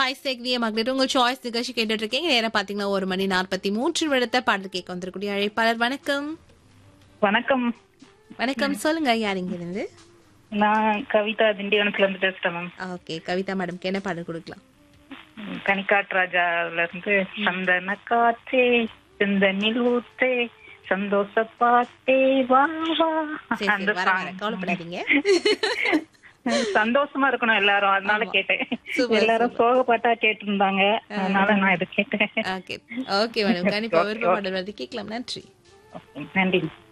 Isaac விய மகளிர் உங்கள் choice நிகழ்ச்சி கேட்டுட்டு இருக்கீங்க நேரம் பாத்தீங்கன்னா ஒரு மணி நாற்பத்தி மூன்று நிமிடத்தை பாடல் கேட்க வந்திருக்கூடிய அழைப்பாளர் வணக்கம் வணக்கம் வணக்கம் சொல்லுங்க யார் இங்க இருந்து நான் கவிதா திண்டிவனத்துல இருந்து பேசுறேன் மேம் ஓகே கவிதா மேடம்க்கு என்ன பாடல் கொடுக்கலாம் கனிக்காட் ராஜால இருந்து சந்தன காற்றே செந்தனில் ஊற்றே சந்தோஷ பாட்டே வா வா சரி அந்த சரி வர வர song. கவலைப்படாதீங்க சந்தோஷமா இருக்கணும் எல்லாரும் அதனால கேட்டேன் Super, எல்லாரும் சோக பாட்டா கேட்டிருந்தாங்க அதனால நான் இது கேட்டேன் ஓகே ஓகே மேடம் கண்டிப்பா விருப்ப பாடல் வந்து கேட்கலாம் நன்றி நன்றி